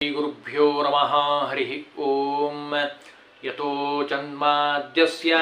श्रीगुरुभ्यो नमः हरिः ॐ यतो जन्माद्यस्य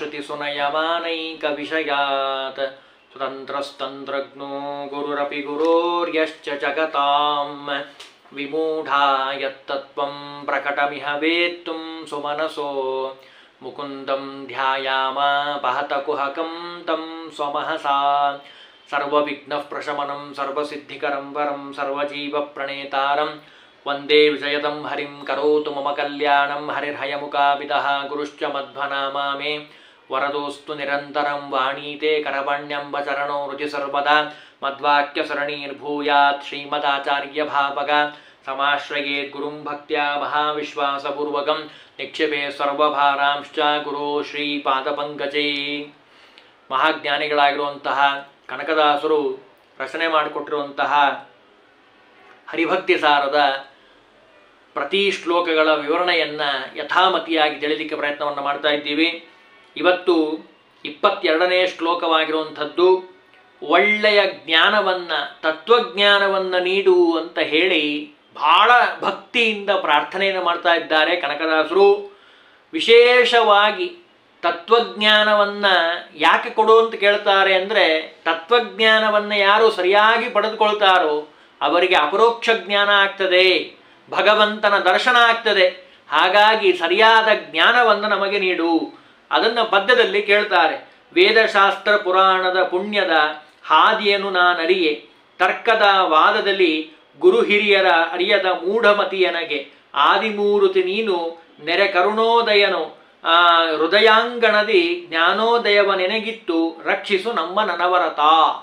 श्रुतिसुनयमानैकविषयात् स्वतन्त्रस्तन्त्रज्ञो गुरुरपि गुरोर्यश्च जगतां विमूढा यत्तत्त्वं प्रकटमिह वेत्तुं सुमनसो मुकुन्दं ध्यायामापहतकुहकं तं स्वमहसा सर्वविघ्नः प्रशमनं सर्वसिद्धिकरं वरं सर्वजीवप्रणेतारं वन्दे विजयदं हरिं करोतु मम कल्याणं हरिर्हयमुकापितः गुरुश्च मध्वनामा मे वरदोऽस्तु निरन्तरं वाणीते करवण्यम्बचरणो रुचि सर्वदा मद्वाक्यसरणीर्भूयात् श्रीमदाचार्यभावग समाश्रयेत् गुरुं भक्त्या महाविश्वासपूर्वकं निक्षेपे सर्वभारांश्च ಗುರು ಶ್ರೀಪಾದಪಂಕಜೇ ಮಹಾಜ್ಞಾನಿಗಳಾಗಿರುವಂತಹ ಕನಕದಾಸರು ರಚನೆ ಮಾಡಿಕೊಟ್ಟಿರುವಂತಹ ಹರಿಭಕ್ತಿ ಸಾರದ ಪ್ರತಿ ಶ್ಲೋಕಗಳ ವಿವರಣೆಯನ್ನು ಯಥಾಮತಿಯಾಗಿ ತಿಳಿಲಿಕ್ಕೆ ಪ್ರಯತ್ನವನ್ನು ಮಾಡ್ತಾ ಇದ್ದೀವಿ ಇವತ್ತು ಇಪ್ಪತ್ತೆರಡನೇ ಶ್ಲೋಕವಾಗಿರುವಂಥದ್ದು ಒಳ್ಳೆಯ ಜ್ಞಾನವನ್ನು ತತ್ವಜ್ಞಾನವನ್ನು ನೀಡು ಅಂತ ಹೇಳಿ ಬಹಳ ಭಕ್ತಿಯಿಂದ ಪ್ರಾರ್ಥನೆಯನ್ನು ಮಾಡ್ತಾ ಇದ್ದಾರೆ ಕನಕದಾಸರು ವಿಶೇಷವಾಗಿ ತತ್ವಜ್ಞಾನವನ್ನು ಯಾಕೆ ಕೊಡು ಅಂತ ಕೇಳ್ತಾರೆ ಅಂದರೆ ತತ್ವಜ್ಞಾನವನ್ನು ಯಾರು ಸರಿಯಾಗಿ ಪಡೆದುಕೊಳ್ತಾರೋ ಅವರಿಗೆ ಅಪರೋಕ್ಷ ಜ್ಞಾನ ಆಗ್ತದೆ ಭಗವಂತನ ದರ್ಶನ ಆಗ್ತದೆ ಹಾಗಾಗಿ ಸರಿಯಾದ ಜ್ಞಾನವನ್ನು ನಮಗೆ ನೀಡು ಅದನ್ನು ಪದ್ಯದಲ್ಲಿ ಕೇಳ್ತಾರೆ ವೇದಶಾಸ್ತ್ರ ಪುರಾಣದ ಪುಣ್ಯದ ಹಾದಿಯನ್ನು ನಾನರಿಯೆ ತರ್ಕದ ವಾದದಲ್ಲಿ ಗುರು ಹಿರಿಯರ ಅರಿಯದ ಮೂಢಮತಿಯನಗೆ ಆದಿಮೂರುತಿ ನೀನು ನೆರೆ ಕರುಣೋದಯನು ಆ ಹೃದಯಾಂಗಣದಿ ಜ್ಞಾನೋದಯವ ನೆನಗಿತ್ತು ರಕ್ಷಿಸು ನಮ್ಮ ನನವರತ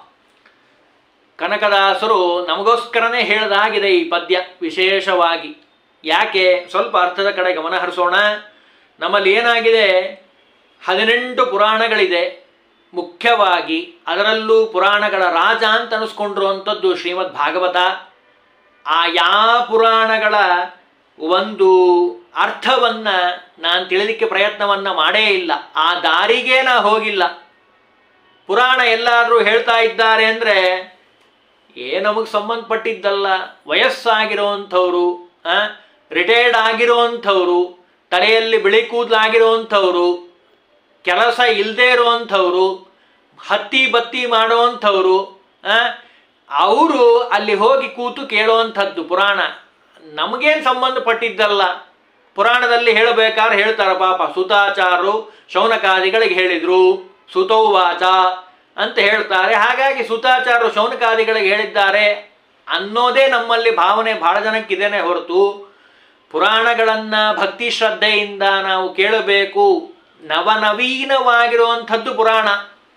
ಕನಕದಾಸರು ನಮಗೋಸ್ಕರನೇ ಹೇಳದಾಗಿದೆ ಈ ಪದ್ಯ ವಿಶೇಷವಾಗಿ ಯಾಕೆ ಸ್ವಲ್ಪ ಅರ್ಥದ ಕಡೆ ಗಮನ ಹರಿಸೋಣ ನಮ್ಮಲ್ಲಿ ಏನಾಗಿದೆ ಹದಿನೆಂಟು ಪುರಾಣಗಳಿದೆ ಮುಖ್ಯವಾಗಿ ಅದರಲ್ಲೂ ಪುರಾಣಗಳ ರಾಜ ಅಂತ ಅನಿಸ್ಕೊಂಡಿರುವಂಥದ್ದು ಶ್ರೀಮದ್ ಭಾಗವತ ಆ ಯಾವ ಪುರಾಣಗಳ ಒಂದು ಅರ್ಥವನ್ನು ನಾನು ತಿಳಿಲಿಕ್ಕೆ ಪ್ರಯತ್ನವನ್ನು ಮಾಡೇ ಇಲ್ಲ ಆ ದಾರಿಗೆ ನಾ ಹೋಗಿಲ್ಲ ಪುರಾಣ ಎಲ್ಲಾದರೂ ಹೇಳ್ತಾ ಇದ್ದಾರೆ ಅಂದರೆ ಏ ನಮಗೆ ಸಂಬಂಧಪಟ್ಟಿದ್ದಲ್ಲ ವಯಸ್ಸಾಗಿರೋವಂಥವ್ರು ರಿಟೈರ್ಡ್ ಆಗಿರೋವಂಥವ್ರು ತಲೆಯಲ್ಲಿ ಬಿಳಿ ಕೂದಲಾಗಿರೋವಂಥವ್ರು ಕೆಲಸ ಇಲ್ಲದೆ ಇರುವಂಥವ್ರು ಹತ್ತಿ ಬತ್ತಿ ಮಾಡೋವಂಥವ್ರು ಅವರು ಅಲ್ಲಿ ಹೋಗಿ ಕೂತು ಕೇಳುವಂಥದ್ದು ಪುರಾಣ ನಮಗೇನು ಸಂಬಂಧಪಟ್ಟಿದ್ದಲ್ಲ ಪುರಾಣದಲ್ಲಿ ಹೇಳಬೇಕಾದ್ರೆ ಹೇಳ್ತಾರೆ ಪಾಪ ಸುತಾಚಾರರು ಶೌನಕಾದಿಗಳಿಗೆ ಹೇಳಿದರು ಸುತೌವಾಚ ಅಂತ ಹೇಳ್ತಾರೆ ಹಾಗಾಗಿ ಸುತಾಚಾರರು ಶೌನಕಾದಿಗಳಿಗೆ ಹೇಳಿದ್ದಾರೆ ಅನ್ನೋದೇ ನಮ್ಮಲ್ಲಿ ಭಾವನೆ ಬಹಳ ಜನಕ್ಕಿದೇನೆ ಹೊರತು ಪುರಾಣಗಳನ್ನು ಭಕ್ತಿ ಶ್ರದ್ಧೆಯಿಂದ ನಾವು ಕೇಳಬೇಕು ನವನವೀನವಾಗಿರುವಂಥದ್ದು ಪುರಾಣ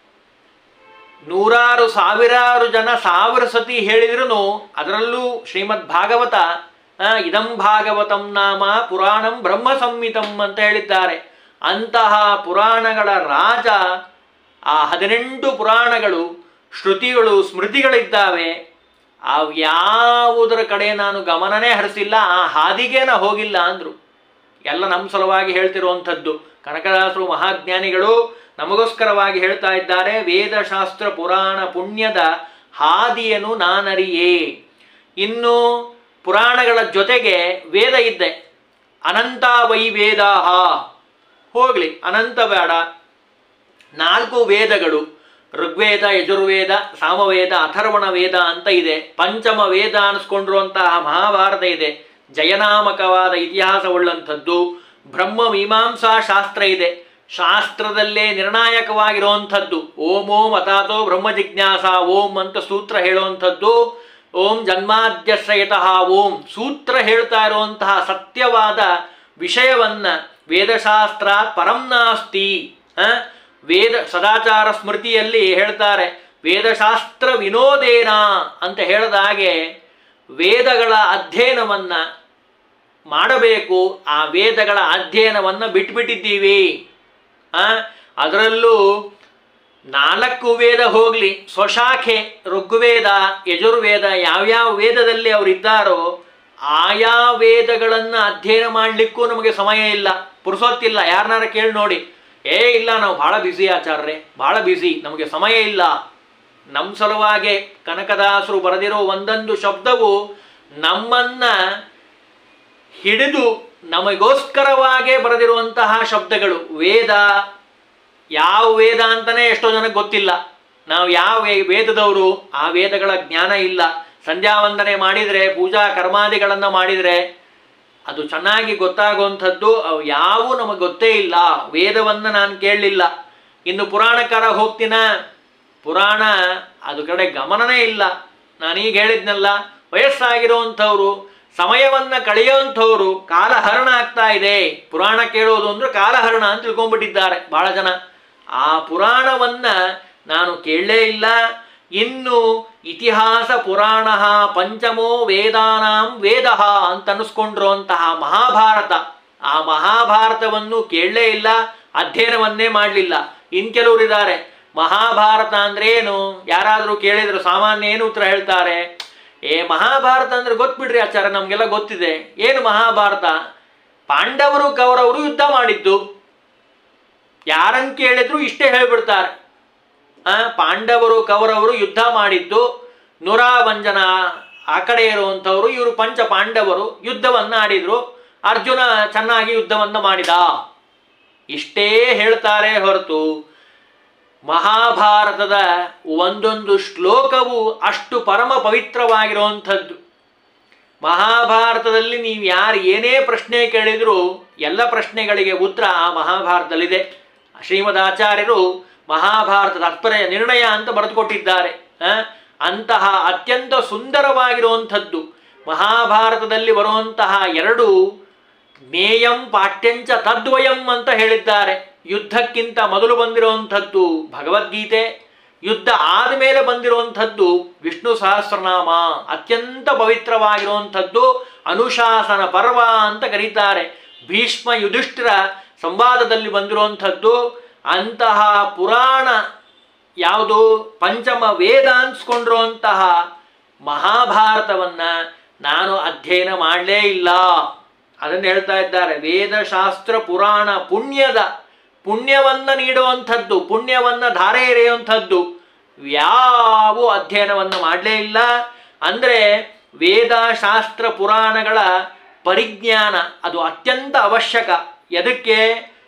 ನೂರಾರು ಸಾವಿರಾರು ಜನ ಸಾವಿರ ಸತಿ ಹೇಳಿದ್ರು ಅದರಲ್ಲೂ ಶ್ರೀಮದ್ ಭಾಗವತ ಇದಂ ಭಾಗವತಂ ನಾಮ ಪುರಾಣಂ ಬ್ರಹ್ಮ ಸಂಹಿತಂ ಅಂತ ಹೇಳಿದ್ದಾರೆ ಅಂತಹ ಪುರಾಣಗಳ ರಾಜ ಆ ಹದಿನೆಂಟು ಪುರಾಣಗಳು ಶ್ರುತಿಗಳು ಸ್ಮೃತಿಗಳಿದ್ದಾವೆ ಅವ್ಯಾವುದರ ಕಡೆ ನಾನು ಗಮನನೇ ಹರಿಸಿಲ್ಲ ಆ ಹಾದಿಗೆ ನಾ ಹೋಗಿಲ್ಲ ಅಂದರು ಎಲ್ಲ ನಮ್ಮ ಸಲುವಾಗಿ ಹೇಳ್ತಿರುವಂಥದ್ದು ಕನಕದಾಸರು ಮಹಾಜ್ಞಾನಿಗಳು ನಮಗೋಸ್ಕರವಾಗಿ ಹೇಳ್ತಾ ಇದ್ದಾರೆ ವೇದಶಾಸ್ತ್ರ ಪುರಾಣ ಪುಣ್ಯದ ಹಾದಿಯನ್ನು ನಾನರಿಯೇ ಇನ್ನು ಪುರಾಣಗಳ ಜೊತೆಗೆ ವೇದ ಇದ್ದೆ ಅನಂತ ವೈ ವೇದಾಹ ಹೋಗ್ಲಿ ಅನಂತ ಬೇಡ ನಾಲ್ಕು ವೇದಗಳು ಋಗ್ವೇದ ಯಜುರ್ವೇದ ಸಾಮವೇದ ಅಥರ್ವಣ ವೇದ ಅಂತ ಇದೆ ಪಂಚಮ ವೇದ ಅನಿಸ್ಕೊಂಡಿರುವಂತಹ ಮಹಾಭಾರತ ಇದೆ ಜಯನಾಮಕವಾದ ಇತಿಹಾಸವುಳ್ಳಂಥದ್ದು ಬ್ರಹ್ಮ ಮೀಮಾಂಸಾ ಶಾಸ್ತ್ರ ಇದೆ ಶಾಸ್ತ್ರದಲ್ಲೇ ನಿರ್ಣಾಯಕವಾಗಿರುವಂಥದ್ದು ಓಂ ಓಂ ಅಥಾತೋ ಬ್ರಹ್ಮ ಜಿಜ್ಞಾಸ ಓಂ ಅಂತ ಸೂತ್ರ ಹೇಳುವಂಥದ್ದು ಓಂ ಜನ್ಮಾದ್ಯಶ್ರಯತಃ ಓಂ ಸೂತ್ರ ಹೇಳ್ತಾ ಇರುವಂತಹ ಸತ್ಯವಾದ ವಿಷಯವನ್ನ ವೇದಶಾಸ್ತ್ರ ಪರಂ ನಾಸ್ತಿ ವೇದ ಸದಾಚಾರ ಸ್ಮೃತಿಯಲ್ಲಿ ಹೇಳ್ತಾರೆ ವೇದಶಾಸ್ತ್ರ ವಿನೋದೇನ ಅಂತ ಹೇಳಿದ ಹಾಗೆ ವೇದಗಳ ಅಧ್ಯಯನವನ್ನ ಮಾಡಬೇಕು ಆ ವೇದಗಳ ಅಧ್ಯಯನವನ್ನು ಬಿಟ್ಬಿಟ್ಟಿದ್ದೀವಿ ಅದರಲ್ಲೂ ನಾಲ್ಕು ವೇದ ಹೋಗಲಿ ಸ್ವಶಾಖೆ ಋಗ್ವೇದ ಯಜುರ್ವೇದ ಯಾವ್ಯಾವ ವೇದದಲ್ಲಿ ಅವರಿದ್ದಾರೋ ಆಯಾ ವೇದಗಳನ್ನು ಅಧ್ಯಯನ ಮಾಡಲಿಕ್ಕೂ ನಮಗೆ ಸಮಯ ಇಲ್ಲ ಪುರುಸೊತ್ತಿಲ್ಲ ಯಾರನ್ನಾರ ಕೇಳಿ ನೋಡಿ ಏ ಇಲ್ಲ ನಾವು ಭಾಳ ಬ್ಯುಸಿ ಆಚಾರ್ರೆ ಭಾಳ ಬ್ಯುಸಿ ನಮಗೆ ಸಮಯ ಇಲ್ಲ ನಮ್ಮ ಸಲುವಾಗಿ ಕನಕದಾಸರು ಬರೆದಿರೋ ಒಂದೊಂದು ಶಬ್ದವು ನಮ್ಮನ್ನ ಹಿಡಿದು ನಮಗೋಸ್ಕರವಾಗೇ ಬರೆದಿರುವಂತಹ ಶಬ್ದಗಳು ವೇದ ಯಾವ ವೇದ ಅಂತಲೇ ಎಷ್ಟೋ ಜನಕ್ಕೆ ಗೊತ್ತಿಲ್ಲ ನಾವು ಯಾವ ವೇ- ವೇದದವರು ಆ ವೇದಗಳ ಜ್ಞಾನ ಇಲ್ಲ ಸಂಧ್ಯಾ ವಂದನೆ ಮಾಡಿದರೆ ಪೂಜಾ ಕರ್ಮಾದಿಗಳನ್ನು ಮಾಡಿದರೆ ಅದು ಚೆನ್ನಾಗಿ ಗೊತ್ತಾಗುವಂಥದ್ದು ಅವು ಯಾವೂ ನಮಗೆ ಗೊತ್ತೇ ಇಲ್ಲ ವೇದವನ್ನು ನಾನು ಕೇಳಲಿಲ್ಲ ಇನ್ನು ಪುರಾಣಕಾರ ಹೋಗ್ತೀನ ಪುರಾಣ ಅದು ಕಡೆ ಗಮನನೇ ಇಲ್ಲ ನಾನೀಗ ಹೇಳಿದ್ನಲ್ಲ ವಯಸ್ಸಾಗಿರುವಂಥವ್ರು ಸಮಯವನ್ನು ಕಳೆಯುವಂಥವ್ರು ಕಾಲಹರಣ ಆಗ್ತಾ ಇದೆ ಪುರಾಣ ಕೇಳೋದು ಅಂದ್ರೆ ಕಾಲಹರಣ ಅಂತ ತಿಳ್ಕೊಂಡ್ಬಿಟ್ಟಿದ್ದಾರೆ ಬಹಳ ಜನ ಆ ಪುರಾಣವನ್ನ ನಾನು ಕೇಳಲೇ ಇಲ್ಲ ಇನ್ನು ಇತಿಹಾಸ ಪುರಾಣ ಪಂಚಮೋ ವೇದಾನಾಂ ವೇದ ಅಂತ ಅನ್ನಿಸ್ಕೊಂಡಿರುವಂತಹ ಮಹಾಭಾರತ ಆ ಮಹಾಭಾರತವನ್ನು ಕೇಳಲೇ ಇಲ್ಲ ಅಧ್ಯಯನವನ್ನೇ ಮಾಡಲಿಲ್ಲ ಇನ್ ಕೆಲವರಿದ್ದಾರೆ ಮಹಾಭಾರತ ಅಂದ್ರೆ ಏನು ಯಾರಾದರೂ ಕೇಳಿದ್ರು ಸಾಮಾನ್ಯ ಏನು ಉತ್ತರ ಹೇಳ್ತಾರೆ ಏ ಮಹಾಭಾರತ ಅಂದ್ರೆ ಗೊತ್ಬಿಡ್ರಿ ಆಚಾರ ನಮಗೆಲ್ಲ ಗೊತ್ತಿದೆ ಏನು ಮಹಾಭಾರತ ಪಾಂಡವರು ಕೌರವರು ಯುದ್ಧ ಮಾಡಿದ್ದು ಯಾರನ್ನು ಕೇಳಿದ್ರು ಇಷ್ಟೇ ಹೇಳ್ಬಿಡ್ತಾರೆ ಆ, ಪಾಂಡವರು ಕೌರವರು ಯುದ್ಧ ಮಾಡಿದ್ದು ನೂರ ಒಂದ್ ಜನ ಆ ಕಡೆ ಇರುವಂಥವ್ರು ಇವರು ಪಂಚ ಪಾಂಡವರು ಯುದ್ಧವನ್ನ ಆಡಿದ್ರು ಅರ್ಜುನ ಚೆನ್ನಾಗಿ ಯುದ್ಧವನ್ನ ಮಾಡಿದ ಇಷ್ಟೇ ಹೇಳ್ತಾರೆ ಹೊರತು ಮಹಾಭಾರತದ ಒಂದೊಂದು ಶ್ಲೋಕವು ಅಷ್ಟು ಪರಮ ಪವಿತ್ರವಾಗಿರುವಂಥದ್ದು ಮಹಾಭಾರತದಲ್ಲಿ ನೀವು ಯಾರು ಏನೇ ಪ್ರಶ್ನೆ ಕೇಳಿದರೂ ಎಲ್ಲ ಪ್ರಶ್ನೆಗಳಿಗೆ ಉತ್ತರ ಆ ಮಹಾಭಾರತದಲ್ಲಿದೆ ಶ್ರೀಮದ್ ಆಚಾರ್ಯರು ಮಹಾಭಾರತ ತಾತ್ಪರ್ಯ ನಿರ್ಣಯ ಅಂತ ಬರೆದುಕೊಟ್ಟಿದ್ದಾರೆ ಆ? ಅಂತಹ ಅತ್ಯಂತ ಸುಂದರವಾಗಿರುವಂಥದ್ದು ಮಹಾಭಾರತದಲ್ಲಿ ಬರುವಂತಹ ಎರಡು ಜ್ಞೇಯಂ ಪಾಠ್ಯಂಚ ತದ್ವಯಂ ಅಂತ ಹೇಳಿದ್ದಾರೆ ಯುದ್ಧಕ್ಕಿಂತ ಮೊದಲು ಬಂದಿರುವಂಥದ್ದು ಭಗವದ್ಗೀತೆ ಯುದ್ಧ ಆದಮೇಲೆ ಬಂದಿರುವಂಥದ್ದು ವಿಷ್ಣು ಸಹಸ್ರನಾಮ ಅತ್ಯಂತ ಪವಿತ್ರವಾಗಿರುವಂಥದ್ದು ಅನುಶಾಸನ ಪರ್ವ ಅಂತ ಕರೀತಾರೆ ಭೀಷ್ಮ ಯುಧಿಷ್ಠಿರ ಸಂವಾದದಲ್ಲಿ ಬಂದಿರುವಂಥದ್ದು ಅಂತಹ ಪುರಾಣ ಯಾವುದು ಪಂಚಮ ವೇದ ಅನ್ಸ್ಕೊಂಡಿರುವಂತಹ ಮಹಾಭಾರತವನ್ನ ನಾನು ಅಧ್ಯಯನ ಮಾಡಲೇ ಇಲ್ಲ ಅದನ್ನು ಹೇಳ್ತಾ ಇದ್ದಾರೆ ವೇದಶಾಸ್ತ್ರ ಪುರಾಣ ಪುಣ್ಯದ ಪುಣ್ಯವನ್ನ ನೀಡುವಂಥದ್ದು ಪುಣ್ಯವನ್ನ ಧಾರೆ ಎರೆಯುವಂಥದ್ದು ಯಾವ ಅಧ್ಯಯನವನ್ನು ಮಾಡಲೇ ಇಲ್ಲ ಅಂದರೆ ವೇದ ಶಾಸ್ತ್ರ ಪುರಾಣಗಳ ಪರಿಜ್ಞಾನ ಅದು ಅತ್ಯಂತ ಅವಶ್ಯಕ ಎದಕ್ಕೆ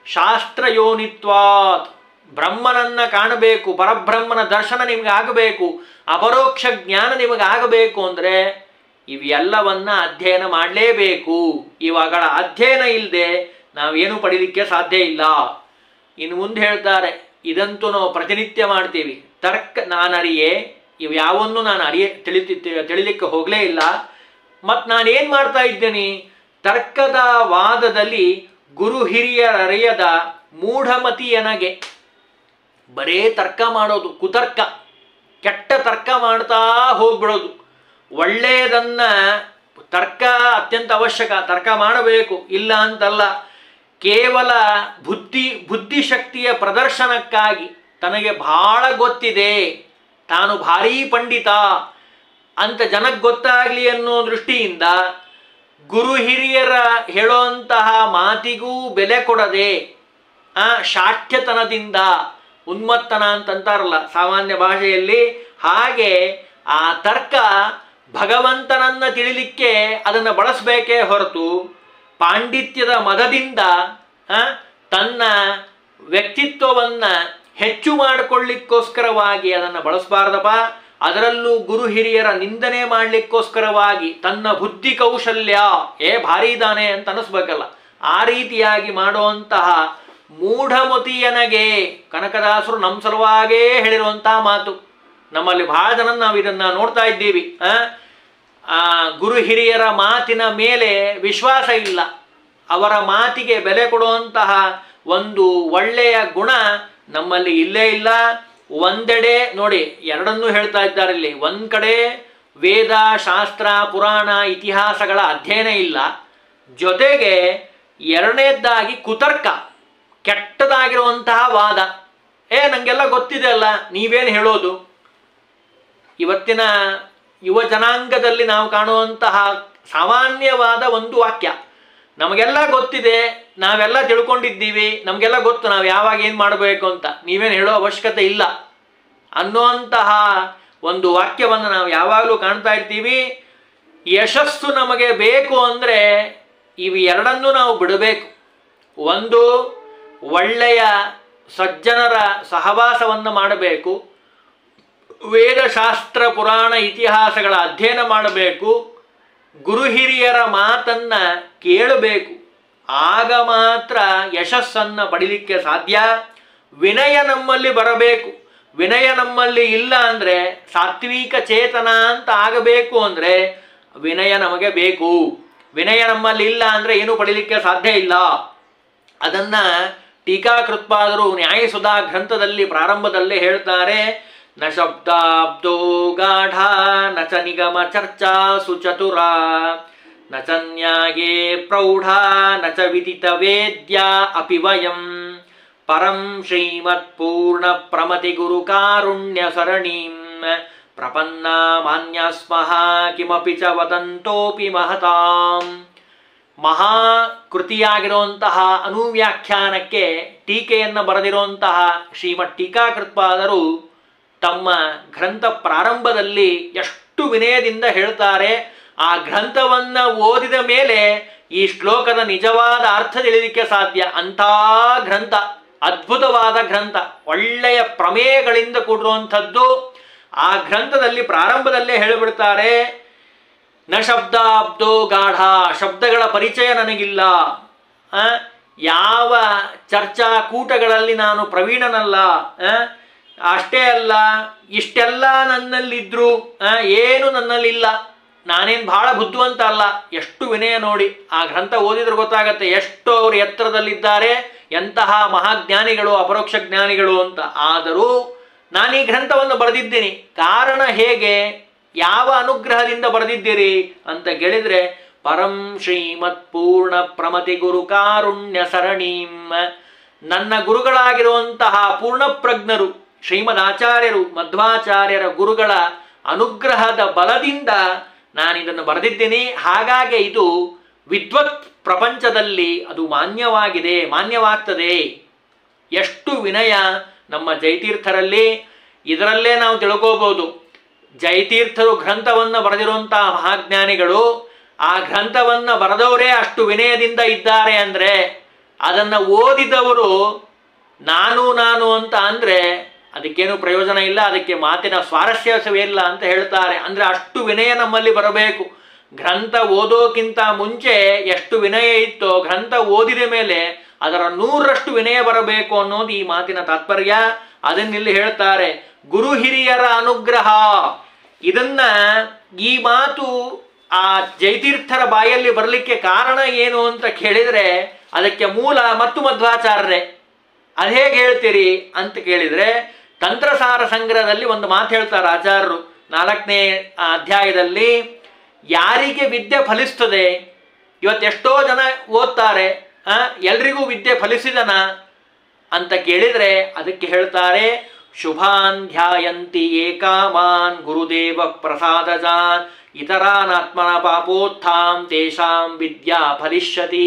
ಶಾಸ್ತ್ರಯೋನಿತ್ವಾತ್ ಬ್ರಹ್ಮನನ್ನ ಕಾಣಬೇಕು ಪರಬ್ರಹ್ಮನ ದರ್ಶನ ನಿಮಗೆ ಆಗಬೇಕು ಅಪರೋಕ್ಷ ಜ್ಞಾನ ನಿಮಗೆ ಆಗಬೇಕು ಅಂದರೆ ಇವೆಲ್ಲವನ್ನ ಅಧ್ಯಯನ ಮಾಡಲೇಬೇಕು ಇವಾಗಳ ಅಧ್ಯಯನ ಇಲ್ಲದೆ ನಾವೇನು ಪಡಿಲಿಕ್ಕೆ ಸಾಧ್ಯ ಇಲ್ಲ ಇನ್ನು ಮುಂದೆ ಹೇಳ್ತಾರೆ ಇದಂತೂ ನಾವು ಪ್ರತಿನಿತ್ಯ ಮಾಡ್ತೀವಿ ತರ್ಕ ನಾನರಿಯೇ ಇವು ಯಾವನ್ನು ನಾನು ಅರಿಯ ತಿಳಿತಿ ತಿಳಿಲಿಕ್ಕೆ ಹೋಗಲೇ ಇಲ್ಲ ಮತ್ತು ನಾನೇನು ಮಾಡ್ತಾ ಇದ್ದೇನೆ ತರ್ಕದ ವಾದದಲ್ಲಿ ಗುರು ಹಿರಿಯರರಿಯದ ಮೂಢಮತಿಯನಗೆ ಬರೇ ತರ್ಕ ಮಾಡೋದು ಕುತರ್ಕ ಕೆಟ್ಟ ತರ್ಕ ಮಾಡ್ತಾ ಹೋಗ್ಬಿಡೋದು ಒಳ್ಳೆಯದನ್ನ ತರ್ಕ ಅತ್ಯಂತ ಅವಶ್ಯಕ ತರ್ಕ ಮಾಡಬೇಕು ಇಲ್ಲ ಅಂತಲ್ಲ ಕೇವಲ ಬುದ್ಧಿ ಬುದ್ಧಿಶಕ್ತಿಯ ಪ್ರದರ್ಶನಕ್ಕಾಗಿ ತನಗೆ ಬಹಳ ಗೊತ್ತಿದೆ ತಾನು ಭಾರೀ ಪಂಡಿತ ಅಂತ ಜನಕ್ಕೆ ಗೊತ್ತಾಗಲಿ ಅನ್ನೋ ದೃಷ್ಟಿಯಿಂದ ಗುರು ಹಿರಿಯರ ಹೇಳುವಂತಹ ಮಾತಿಗೂ ಬೆಲೆ ಕೊಡದೆ ಆ ಶಾಠ್ಯತನದಿಂದ ಉನ್ಮತ್ತನ ಅಂತಂತಾರಲ್ಲ ಸಾಮಾನ್ಯ ಭಾಷೆಯಲ್ಲಿ ಹಾಗೆ ಆ ತರ್ಕ ಭಗವಂತನನ್ನ ತಿಳಿಲಿಕ್ಕೆ ಅದನ್ನು ಬಳಸಬೇಕೇ ಹೊರತು ಪಾಂಡಿತ್ಯದ ಮದದಿಂದ ಆ, ತನ್ನ ವ್ಯಕ್ತಿತ್ವವನ್ನ ಹೆಚ್ಚು ಮಾಡಿಕೊಳ್ಳಿಕ್ಕೋಸ್ಕರವಾಗಿ ಅದನ್ನು ಬಳಸಬಾರ್ದಪ್ಪ ಅದರಲ್ಲೂ ಗುರು ಹಿರಿಯರ ನಿಂದನೆ ಮಾಡಲಿಕ್ಕೋಸ್ಕರವಾಗಿ ತನ್ನ ಬುದ್ಧಿ ಕೌಶಲ್ಯ ಏ ಭಾರಿ ಇದ್ದಾನೆ ಅಂತ ಅನಿಸ್ಬೇಕಲ್ಲ ಆ ರೀತಿಯಾಗಿ ಮಾಡುವಂತಹ ಮೂಢಮತಿಯನಗೆ ಕನಕದಾಸರು ನಮ್ಮ ಸಲುವಾಗೇ ಹೇಳಿರುವಂತಹ ಮಾತು ನಮ್ಮಲ್ಲಿ ಬಹಳ ಜನ ನಾವು ಇದನ್ನ ನೋಡ್ತಾ ಇದ್ದೀವಿ ಆ? ಆ ಗುರು ಹಿರಿಯರ ಮಾತಿನ ಮೇಲೆ ವಿಶ್ವಾಸ ಇಲ್ಲ ಅವರ ಮಾತಿಗೆ ಬೆಲೆ ಕೊಡುವಂತಹ ಒಂದು ಒಳ್ಳೆಯ ಗುಣ ನಮ್ಮಲ್ಲಿ ಇಲ್ಲೇ ಇಲ್ಲ ಒಂದೆಡೆ ನೋಡಿ ಎರಡನ್ನೂ ಹೇಳ್ತಾ ಇದ್ದಾರೆ ಇಲ್ಲಿ ಒಂದ್ ಕಡೆ ವೇದ ಶಾಸ್ತ್ರ ಪುರಾಣ ಇತಿಹಾಸಗಳ ಅಧ್ಯಯನ ಇಲ್ಲ ಜೊತೆಗೆ ಎರಡನೇದ್ದಾಗಿ ಕುತರ್ಕ ಕೆಟ್ಟದಾಗಿರುವಂತಹ ವಾದ ಏ ನಂಗೆಲ್ಲ ಗೊತ್ತಿದೆ ಅಲ್ಲ ನೀವೇನು ಹೇಳೋದು ಇವತ್ತಿನ ಯುವ ಜನಾಂಗದಲ್ಲಿ ನಾವು ಕಾಣುವಂತಹ ಸಾಮಾನ್ಯವಾದ ಒಂದು ವಾಕ್ಯ ನಮಗೆಲ್ಲ ಗೊತ್ತಿದೆ ನಾವೆಲ್ಲ ತಿಳ್ಕೊಂಡಿದ್ದೀವಿ ನಮಗೆಲ್ಲ ಗೊತ್ತು ನಾವು ಯಾವಾಗ ಏನು ಮಾಡಬೇಕು ಅಂತ ನೀವೇನು ಹೇಳೋ ಅವಶ್ಯಕತೆ ಇಲ್ಲ ಅನ್ನುವಂತಹ ಒಂದು ವಾಕ್ಯವನ್ನು ನಾವು ಯಾವಾಗಲೂ ಕಾಣ್ತಾ ಇರ್ತೀವಿ ಯಶಸ್ಸು ನಮಗೆ ಬೇಕು ಅಂದರೆ ಇವು ಎರಡನ್ನೂ ನಾವು ಬಿಡಬೇಕು ಒಂದು ಒಳ್ಳೆಯ ಸಜ್ಜನರ ಸಹವಾಸವನ್ನು ಮಾಡಬೇಕು ವೇದಶಾಸ್ತ್ರ ಪುರಾಣ ಇತಿಹಾಸಗಳ ಅಧ್ಯಯನ ಮಾಡಬೇಕು ಗುರು ಹಿರಿಯರ ಮಾತನ್ನ ಕೇಳಬೇಕು ಆಗ ಮಾತ್ರ ಯಶಸ್ಸನ್ನು ಪಡಿಲಿಕ್ಕೆ ಸಾಧ್ಯ ವಿನಯ ನಮ್ಮಲ್ಲಿ ಬರಬೇಕು ವಿನಯ ನಮ್ಮಲ್ಲಿ ಇಲ್ಲ ಅಂದರೆ ಸಾತ್ವಿಕ ಚೇತನ ಅಂತ ಆಗಬೇಕು ಅಂದರೆ ವಿನಯ ನಮಗೆ ಬೇಕು ವಿನಯ ನಮ್ಮಲ್ಲಿ ಇಲ್ಲ ಅಂದರೆ ಏನೂ ಪಡಿಲಿಕ್ಕೆ ಸಾಧ್ಯ ಇಲ್ಲ ಅದನ್ನ ಟೀಕಾಕೃತ್ಪಾದರು ನ್ಯಾಯಸುಧಾ ಗ್ರಂಥದಲ್ಲಿ ಪ್ರಾರಂಭದಲ್ಲೇ ಹೇಳ್ತಾರೆ ನ ಶಬ್ದಾಬ್ದೋ ಗಾಢ ನ ಚ ನಿಗಮ ಚರ್ಚಾ ಸುಚತುರ ನ ಚ ನ್ಯಾಯೇ ಪ್ರೌಢ ನ ಚ ವಿದಿತ ವೇದ್ಯ ಅಪಿ ವಯಂ ಪರಂ ಶ್ರೀಮತ್ಪೂರ್ಣ ಪ್ರಮತಿ ಗುರು ಕಾರುಣ್ಯ ಸರಣೀಂ ಪ್ರಪನ್ನ ಮಾನ್ಯ ಸ್ಮಃ ಕಿಮಪಿ ಚ ವದಂತೋಪಿ ಮಹತಾಂ ಮಹಾ ಕೃತಿಯಾಗಿರುವಂತಹ ಅನುವ್ಯಾಖ್ಯಾನಕ್ಕೆ ಟೀಕೆಯನ್ನು ಬರೆದಿರುವಂತಹ ಶ್ರೀಮತ್ ಟೀಕಾಕೃತ್ಪಾದರು ತಮ್ಮ ಗ್ರಂಥ ಪ್ರಾರಂಭದಲ್ಲಿ ಎಷ್ಟು ವಿನಯದಿಂದ ಹೇಳ್ತಾರೆ ಆ ಗ್ರಂಥವನ್ನ ಓದಿದ ಮೇಲೆ ಈ ಶ್ಲೋಕದ ನಿಜವಾದ ಅರ್ಥ ತಿಳಿಲಿಕ್ಕೆ ಸಾಧ್ಯ ಅಂಥ ಗ್ರಂಥ ಅದ್ಭುತವಾದ ಗ್ರಂಥ ಒಳ್ಳೆಯ ಪ್ರಮೇಯಗಳಿಂದ ಕೂಡಿರುವಂಥದ್ದು ಆ ಗ್ರಂಥದಲ್ಲಿ ಪ್ರಾರಂಭದಲ್ಲೇ ಹೇಳಿಬಿಡ್ತಾರೆ ನ ಶಬ್ದಾಬ್ದೋ ಗಾಢ ಶಬ್ದಗಳ ಪರಿಚಯ ನನಗಿಲ್ಲ ಆ, ಯಾವ ಚರ್ಚಾ ಕೂಟಗಳಲ್ಲಿ ನಾನು ಪ್ರವೀಣನಲ್ಲ ಆ, ಅಷ್ಟೇ ಅಲ್ಲ ಇಷ್ಟೆಲ್ಲ ನನ್ನಲ್ಲಿದ್ರು ಆ, ಏನು ನನ್ನಲ್ಲಿಲ್ಲ ನಾನೇನು ಬಹಳ ಬುದ್ಧಿವಂತ ಅಲ್ಲ ಎಷ್ಟು ವಿನಯ ನೋಡಿ ಆ ಗ್ರಂಥ ಓದಿದ್ರೆ ಗೊತ್ತಾಗತ್ತೆ ಎಷ್ಟು ಅವರು ಎತ್ತರದಲ್ಲಿದ್ದಾರೆ ಎಂತಹ ಮಹಾಜ್ಞಾನಿಗಳು ಅಪರೋಕ್ಷ ಜ್ಞಾನಿಗಳು ಅಂತ ಆದರೂ ನಾನು ಈ ಗ್ರಂಥವನ್ನು ಬರೆದಿದ್ದೀನಿ ಕಾರಣ ಹೇಗೆ ಯಾವ ಅನುಗ್ರಹದಿಂದ ಬರೆದಿದ್ದೀರಿ ಅಂತ ಕೇಳಿದ್ರೆ ಪರಂ ಶ್ರೀಮತ್ ಪೂರ್ಣ ಪ್ರಮತಿ ಗುರು ಕಾರುಣ್ಯ ಸರಣೀಂ ನನ್ನ ಗುರುಗಳಾಗಿರುವಂತಹ ಪೂರ್ಣಪ್ರಜ್ಞರು ಶ್ರೀಮದ್ ಆಚಾರ್ಯರು ಮಧ್ವಾಚಾರ್ಯರ ಗುರುಗಳ ಅನುಗ್ರಹದ ಬಲದಿಂದ ನಾನು ಇದನ್ನು ಬರೆದಿದ್ದೀನಿ ಹಾಗಾಗಿ ಇದು ವಿದ್ವತ್ ಪ್ರಪಂಚದಲ್ಲಿ ಅದು ಮಾನ್ಯವಾಗಿದೆ ಮಾನ್ಯವಾಗ್ತದೆ ಎಷ್ಟು ವಿನಯ ನಮ್ಮ ಜಯತೀರ್ಥರಲ್ಲಿ ಇದರಲ್ಲೇ ನಾವು ತಿಳ್ಕೋಬಹುದು ಜಯತೀರ್ಥರು ಗ್ರಂಥವನ್ನು ಬರೆದಿರುವಂತಹ ಮಹಾಜ್ಞಾನಿಗಳು ಆ ಗ್ರಂಥವನ್ನು ಬರೆದವರೇ ಅಷ್ಟು ವಿನಯದಿಂದ ಇದ್ದಾರೆ ಅಂದರೆ ಅದನ್ನು ಓದಿದವರು ನಾನು ನಾನು ಅಂತ ಅಂದರೆ ಅದಕ್ಕೇನು ಪ್ರಯೋಜನ ಇಲ್ಲ ಅದಕ್ಕೆ ಮಾತಿನ ಸ್ವಾರಸ್ಯವೇ ಇಲ್ಲ ಅಂತ ಹೇಳ್ತಾರೆ ಅಂದರೆ ಅಷ್ಟು ವಿನಯ ನಮ್ಮಲ್ಲಿ ಬರಬೇಕು ಗ್ರಂಥ ಓದೋಕ್ಕಿಂತ ಮುಂಚೆ ಎಷ್ಟು ವಿನಯ ಇತ್ತೋ ಗ್ರಂಥ ಓದಿದ ಮೇಲೆ ಅದರ ನೂರರಷ್ಟು ವಿನಯ ಬರಬೇಕು ಅನ್ನೋದು ಈ ಮಾತಿನ ತಾತ್ಪರ್ಯ ಅದನ್ನಿಲ್ಲಿ ಹೇಳ್ತಾರೆ ಗುರು ಹಿರಿಯರ ಅನುಗ್ರಹ ಇದನ್ನ ಈ ಮಾತು ಆ ಜಯತೀರ್ಥರ ಬಾಯಲ್ಲಿ ಬರಲಿಕ್ಕೆ ಕಾರಣ ಏನು ಅಂತ ಕೇಳಿದರೆ ಅದಕ್ಕೆ ಮೂಲ ಮತ್ತು ಮಧ್ವಾಚಾರ್ಯರೇ ಅದು ಹೇಗೆ ಹೇಳ್ತೀರಿ ಅಂತ ಕೇಳಿದರೆ ತಂತ್ರಸಾರ ಸಂಗ್ರಹದಲ್ಲಿ ಒಂದು ಮಾತು ಹೇಳ್ತಾರೆ ಆಚಾರ್ಯರು ನಾಲ್ಕನೇ ಅಧ್ಯಾಯದಲ್ಲಿ ಯಾರಿಗೆ ವಿದ್ಯೆ ಫಲಿಸ್ತದೆ ಇವತ್ತೆಷ್ಟೋ ಜನ ಓದ್ತಾರೆ ಆ, ಎಲ್ರಿಗೂ ವಿದ್ಯೆ ಫಲಿಸಿದನ ಅಂತ ಕೇಳಿದರೆ ಅದಕ್ಕೆ ಹೇಳ್ತಾರೆ ಶುಭಾನ್ ಧ್ಯಾಯಂತಿ ಏಕಾಮಾನ್ ಗುರುದೇವ ಪ್ರಸಾದಜಾನ್ ಇತರಾನಾತ್ಮನ ಪಾಪೋತ್ಥಾಂ ತೇಷಾಂ ವಿದ್ಯಾ ಫಲಿಷ್ಯತಿ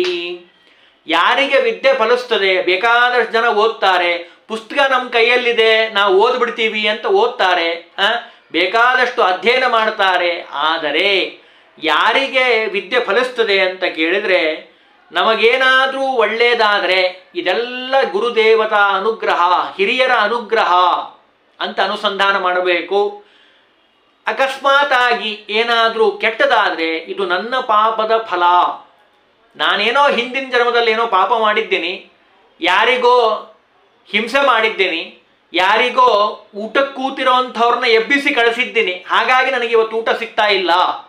ಯಾರಿಗೆ ವಿದ್ಯೆ ಫಲಿಸ್ತದೆ ಬೇಕಾದಷ್ಟು ಜನ ಓದ್ತಾರೆ ಪುಸ್ತಕ ನಮ್ಮ ಕೈಯಲ್ಲಿದೆ ನಾವು ಓದ್ಬಿಡ್ತೀವಿ ಅಂತ ಓದ್ತಾರೆ ಆ, ಬೇಕಾದಷ್ಟು ಅಧ್ಯಯನ ಮಾಡ್ತಾರೆ ಆದರೆ ಯಾರಿಗೆ ವಿದ್ಯೆ ಫಲಿಸ್ತದೆ ಅಂತ ಕೇಳಿದರೆ ನಮಗೇನಾದರೂ ಒಳ್ಳೆಯದಾದರೆ ಇದೆಲ್ಲ ಗುರುದೇವತಾ ಅನುಗ್ರಹ ಹಿರಿಯರ ಅನುಗ್ರಹ ಅಂತ ಅನುಸಂಧಾನ ಮಾಡಬೇಕು ಅಕಸ್ಮಾತಾಗಿ ಏನಾದರೂ ಕೆಟ್ಟದಾದರೆ ಇದು ನನ್ನ ಪಾಪದ ಫಲ ನಾನೇನೋ ಹಿಂದಿನ ಜನ್ಮದಲ್ಲಿ ಏನೋ ಪಾಪ ಮಾಡಿದ್ದೀನಿ ಯಾರಿಗೋ ಹಿಂಸೆ ಮಾಡಿದ್ದೀನಿ ಯಾರಿಗೋ ಊಟಕ್ಕೆ ಕೂತಿರೋಂಥವ್ರನ್ನ ಎಬ್ಬಿಸಿ ಕಳಿಸಿದ್ದೀನಿ ಹಾಗಾಗಿ ನನಗೆ ಇವತ್ತು ಊಟ ಸಿಗ್ತಾ ಇಲ್ಲ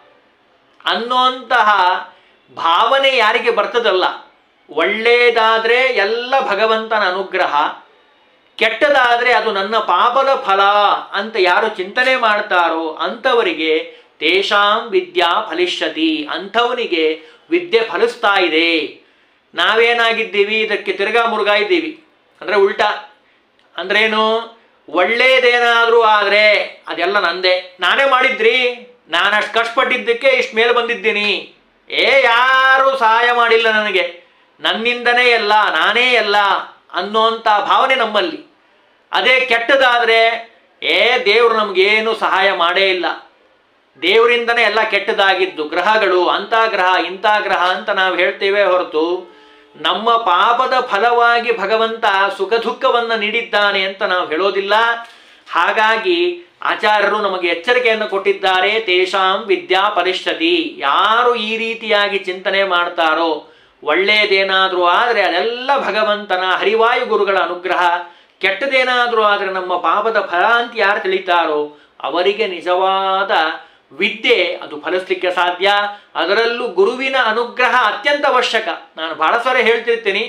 ಅನ್ನೋಂತಹ ಭಾವನೆ ಯಾರಿಗೆ ಬರ್ತದಲ್ಲ ಒಳ್ಳೆಯದಾದರೆ ಎಲ್ಲ ಭಗವಂತನ ಅನುಗ್ರಹ ಕೆಟ್ಟದಾದರೆ ಅದು ನನ್ನ ಪಾಪದ ಫಲ ಅಂತ ಯಾರು ಚಿಂತನೆ ಮಾಡ್ತಾರೋ ಅಂಥವರಿಗೆ ತೇಷಾಂ ವಿದ್ಯಾ ಫಲಿಷ್ಯತಿ ಅಂಥವನಿಗೆ ವಿದ್ಯೆ ಫಲಿಸ್ತಾ ಇದೆ ನಾವೇನಾಗಿದ್ದೀವಿ ಇದಕ್ಕೆ ತಿರ್ಗಾ ಮುರುಗಾ ಇದ್ದೀವಿ ಅಂದರೆ ಉಲ್ಟಾ ಅಂದ್ರೇನು ಒಳ್ಳೇದೇನಾದರೂ ಆದರೆ ಅದೆಲ್ಲ ನಂದೇ ನಾನೇ ಮಾಡಿದ್ರಿ ನಾನು ಅಷ್ಟು ಕಷ್ಟಪಟ್ಟಿದ್ದಕ್ಕೆ ಇಷ್ಟು ಮೇಲೆ ಬಂದಿದ್ದೀನಿ ಏ ಯಾರೂ ಸಹಾಯ ಮಾಡಿಲ್ಲ ನನಗೆ ನನ್ನಿಂದನೇ ಎಲ್ಲ ನಾನೇ ಎಲ್ಲ ಅನ್ನೋಂಥ ಭಾವನೆ ನಮ್ಮಲ್ಲಿ ಅದೇ ಕೆಟ್ಟದಾದರೆ ಏ ದೇವರು ನಮಗೇನು ಸಹಾಯ ಮಾಡೇ ಇಲ್ಲ ದೇವರಿಂದನೇ ಎಲ್ಲ ಕೆಟ್ಟದಾಗಿದ್ದು ಗ್ರಹಗಳು ಅಂಥ ಗ್ರಹ ಇಂಥ ಗ್ರಹ ಅಂತ ನಾವು ಹೇಳ್ತೇವೆ ಹೊರತು ನಮ್ಮ ಪಾಪದ ಫಲವಾಗಿ ಭಗವಂತ ಸುಖ ದುಃಖವನ್ನು ನೀಡಿದ್ದಾನೆ ಅಂತ ನಾವು ಹೇಳೋದಿಲ್ಲ ಹಾಗಾಗಿ ಆಚಾರ್ಯರು ನಮಗೆ ಎಚ್ಚರಿಕೆಯನ್ನು ಕೊಟ್ಟಿದ್ದಾರೆ ತೇಷಾಂ ವಿದ್ಯಾ ಪರಿಷ್ಠತಿ ಯಾರು ಈ ರೀತಿಯಾಗಿ ಚಿಂತನೆ ಮಾಡ್ತಾರೋ ಒಳ್ಳೆಯದೇನಾದರೂ ಆದರೆ ಅದೆಲ್ಲ ಭಗವಂತನ ಹರಿವಾಯು ಗುರುಗಳ ಅನುಗ್ರಹ ಕೆಟ್ಟದೇನಾದರೂ ಆದರೆ ನಮ್ಮ ಪಾಪದ ಫಲ ಅಂತ ಯಾರು ತಿಳಿತಾರೋ ಅವರಿಗೆ ನಿಜವಾದ ವಿದ್ಯೆ ಅದು ಫಲಿಸ್ಲಿಕ್ಕೆ ಸಾಧ್ಯ ಅದರಲ್ಲೂ ಗುರುವಿನ ಅನುಗ್ರಹ ಅತ್ಯಂತ ಅವಶ್ಯಕ ನಾನು ಬಹಳ ಸರಿ ಹೇಳ್ತಿರ್ತೀನಿ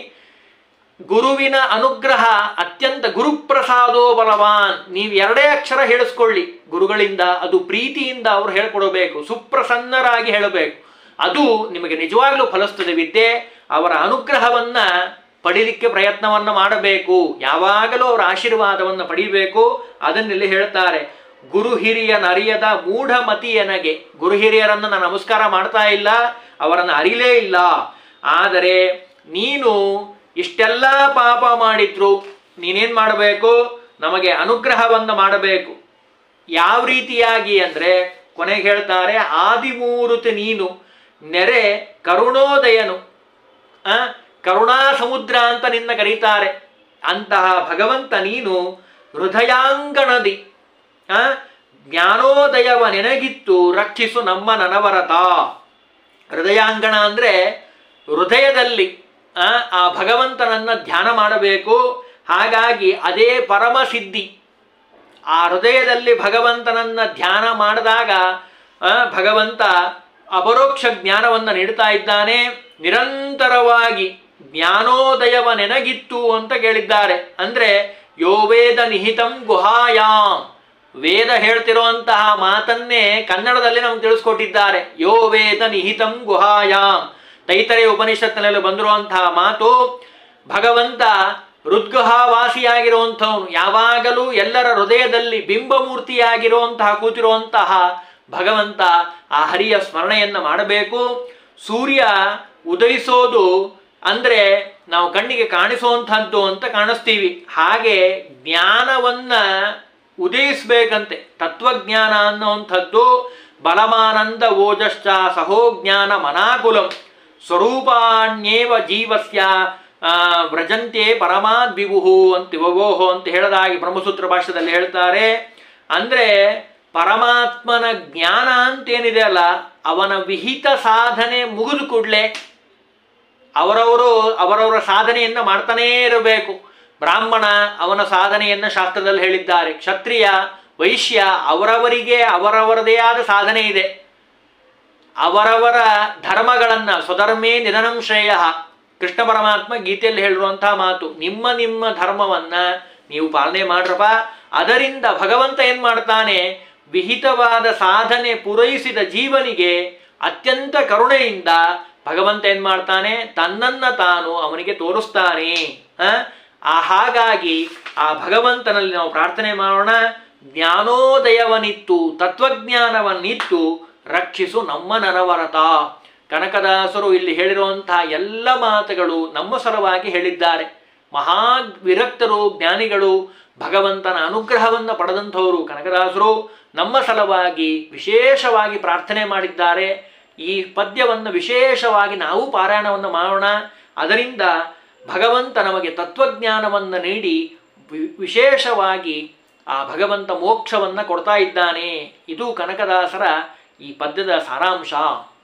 ಗುರುವಿನ ಅನುಗ್ರಹ ಅತ್ಯಂತ ಗುರುಪ್ರಸಾದೋ ಬಲವಾನ್ ನೀವು ಎರಡೇ ಅಕ್ಷರ ಹೇಳಿಸ್ಕೊಳ್ಳಿ ಗುರುಗಳಿಂದ ಅದು ಪ್ರೀತಿಯಿಂದ ಅವರು ಹೇಳ್ಕೊಡಬೇಕು ಸುಪ್ರಸನ್ನರಾಗಿ ಹೇಳಬೇಕು ಅದು ನಿಮಗೆ ನಿಜವಾಗ್ಲೂ ಫಲಿಸ್ತದೆ ವಿದ್ಯೆ ಅವರ ಅನುಗ್ರಹವನ್ನ ಪಡಿಲಿಕ್ಕೆ ಪ್ರಯತ್ನವನ್ನ ಮಾಡಬೇಕು ಯಾವಾಗಲೂ ಅವರ ಆಶೀರ್ವಾದವನ್ನು ಪಡಿಬೇಕು ಅದನ್ನಿಲ್ಲಿ ಹೇಳ್ತಾರೆ ಗುರು ಹಿರಿಯನರಿಯದ ಮೂಢಮತಿಯನಗೆ ಗುರು ಹಿರಿಯರನ್ನು ನಾನು ನಮಸ್ಕಾರ ಮಾಡ್ತಾ ಇಲ್ಲ ಅವರನ್ನು ಅರಿಲೇ ಇಲ್ಲ ಆದರೆ ನೀನು ಇಷ್ಟೆಲ್ಲ ಪಾಪ ಮಾಡಿದ್ರು ನೀನೇನ್ ಮಾಡಬೇಕು ನಮಗೆ ಅನುಗ್ರಹವನ್ನು ಮಾಡಬೇಕು ಯಾವ ರೀತಿಯಾಗಿ ಅಂದರೆ ಕೊನೆಗೆ ಹೇಳ್ತಾರೆ ಆದಿಮೂರುತಿ ನೀನು ನೆರೆ ಕರುಣೋದಯನು ಆ, ಕರುಣಾ ಸಮುದ್ರ ಅಂತ ನಿನ್ನ ಕರೀತಾರೆ ಅಂತಹ ಭಗವಂತ ನೀನು ಹೃದಯಾಂಗಣದಿ ಆ, ಜ್ಞಾನೋದಯವ ನೆನಗಿತ್ತು ರಕ್ಷಿಸು ನಮ್ಮ ನನವರತ ಹೃದಯಾಂಗಣ ಅಂದರೆ ಹೃದಯದಲ್ಲಿ ಆ, ಆ ಭಗವಂತನನ್ನ ಧ್ಯಾನ ಮಾಡಬೇಕು ಹಾಗಾಗಿ ಅದೇ ಪರಮ ಸಿದ್ಧಿ ಆ ಹೃದಯದಲ್ಲಿ ಭಗವಂತನನ್ನ ಧ್ಯಾನ ಮಾಡಿದಾಗ ಆ, ಭಗವಂತ ಅಪರೋಕ್ಷ ಜ್ಞಾನವನ್ನು ನೀಡ್ತಾ ಇದ್ದಾನೆ ನಿರಂತರವಾಗಿ ಜ್ಞಾನೋದಯವ ನೆನಗಿತ್ತು ಅಂತ ಕೇಳಿದ್ದಾರೆ ಅಂದ್ರೆ ಯೋ ವೇದ ನಿಹಿತಂ ಗುಹಾಯಾಮ್ ವೇದ ಹೇಳ್ತಿರುವಂತಹ ಮಾತನ್ನೇ ಕನ್ನಡದಲ್ಲಿ ನಮ್ಗೆ ತಿಳಿಸ್ಕೊಟ್ಟಿದ್ದಾರೆ ಯೋ ವೇದ ನಿಹಿತಂ ಗುಹಾಯಾಮ್ ತೈತರೆ ಉಪನಿಷತ್ತಿನಲ್ಲಿ ಬಂದಿರುವಂತಹ ಮಾತು ಭಗವಂತ ವಾಸಿಯಾಗಿರುವಂಥವನು ಯಾವಾಗಲೂ ಎಲ್ಲರ ಹೃದಯದಲ್ಲಿ ಬಿಂಬಮೂರ್ತಿಯಾಗಿರುವಂತಹ ಕೂತಿರುವಂತಹ ಭಗವಂತ ಆ ಹರಿಯ ಸ್ಮರಣೆಯನ್ನು ಮಾಡಬೇಕು ಸೂರ್ಯ ಉದಯಿಸೋದು ಅಂದ್ರೆ ನಾವು ಕಣ್ಣಿಗೆ ಕಾಣಿಸುವಂಥದ್ದು ಅಂತ ಕಾಣಿಸ್ತೀವಿ ಹಾಗೆ ಜ್ಞಾನವನ್ನ ಉದಯಿಸ್ಬೇಕಂತೆ ತತ್ವಜ್ಞಾನ ಅನ್ನುವಂಥದ್ದು ಬಲಮಾನಂದ ಓಜಶ್ಚ ಸಹೋಜ್ಞಾನ ಮನಾಕುಲಂ ಸ್ವರೂಪಾಣ್ಯೇವ ಜೀವಸ್ಯ ಆ, ವ್ರಜಂತೆ ಪರಮಾದ್ವಿಭುಹು ಅಂತ ವಿಭೋಹೋ ಅಂತ ಹೇಳದಾಗಿ ಬ್ರಹ್ಮಸೂತ್ರ ಭಾಷೆಯಲ್ಲಿ ಹೇಳ್ತಾರೆ ಅಂದ್ರೆ ಪರಮಾತ್ಮನ ಜ್ಞಾನ ಅಂತೇನಿದೆ ಅಲ್ಲ ಅವನ ವಿಹಿತ ಸಾಧನೆ ಮುಗಿದು ಕೂಡಲೇ ಅವರವರು ಅವರವರ ಸಾಧನೆಯನ್ನ ಮಾಡ್ತಾನೇ ಇರಬೇಕು ಬ್ರಾಹ್ಮಣ ಅವನ ಸಾಧನೆಯನ್ನ ಶಾಸ್ತ್ರದಲ್ಲಿ ಹೇಳಿದ್ದಾರೆ ಕ್ಷತ್ರಿಯ ವೈಶ್ಯ ಅವರವರಿಗೆ ಅವರವರದೇ ಆದ ಸಾಧನೆ ಇದೆ ಅವರವರ ಧರ್ಮಗಳನ್ನ ಸ್ವಧರ್ಮೇ ನಿಧನಂ ಶ್ರೇಯ ಕೃಷ್ಣ ಪರಮಾತ್ಮ ಗೀತೆಯಲ್ಲಿ ಹೇಳಿರುವಂತಹ ಮಾತು ನಿಮ್ಮ ನಿಮ್ಮ ಧರ್ಮವನ್ನ ನೀವು ಪಾಲನೆ ಮಾಡ್ರಪ್ಪ ಅದರಿಂದ ಭಗವಂತ ಏನ್ ಮಾಡ್ತಾನೆ ವಿಹಿತವಾದ ಸಾಧನೆ ಪೂರೈಸಿದ ಜೀವನಿಗೆ ಅತ್ಯಂತ ಕರುಣೆಯಿಂದ ಭಗವಂತ ಏನ್ ಮಾಡ್ತಾನೆ ತನ್ನನ್ನ ತಾನು ಅವನಿಗೆ ತೋರಿಸ್ತಾನೆ ಆ? ಆ ಹಾಗಾಗಿ ಆ ಭಗವಂತನಲ್ಲಿ ನಾವು ಪ್ರಾರ್ಥನೆ ಮಾಡೋಣ ಜ್ಞಾನೋದಯವನಿತ್ತು ತತ್ವಜ್ಞಾನವನ್ನಿತ್ತು ರಕ್ಷಿಸು ನಮ್ಮ ನನವರತ ಕನಕದಾಸರು ಇಲ್ಲಿ ಹೇಳಿರುವಂತಹ ಎಲ್ಲ ಮಾತುಗಳು ನಮ್ಮ ಸಲುವಾಗಿ ಹೇಳಿದ್ದಾರೆ ಮಹಾ ವಿರಕ್ತರು ಜ್ಞಾನಿಗಳು ಭಗವಂತನ ಅನುಗ್ರಹವನ್ನು ಪಡೆದಂಥವರು ಕನಕದಾಸರು ನಮ್ಮ ಸಲುವಾಗಿ ವಿಶೇಷವಾಗಿ ಪ್ರಾರ್ಥನೆ ಮಾಡಿದ್ದಾರೆ ಈ ಪದ್ಯವನ್ನು ವಿಶೇಷವಾಗಿ ನಾವು ಪಾರಾಯಣವನ್ನು ಮಾಡೋಣ ಅದರಿಂದ ಭಗವಂತ ನಮಗೆ ತತ್ವಜ್ಞಾನವನ್ನು ನೀಡಿ ವಿ- ವಿಶೇಷವಾಗಿ ಆ ಭಗವಂತ ಮೋಕ್ಷವನ್ನು ಕೊಡ್ತಾ ಇದ್ದಾನೆ ಇದು ಕನಕದಾಸರ ಈ ಪದ್ಯದ ಸಾರಾಂಶ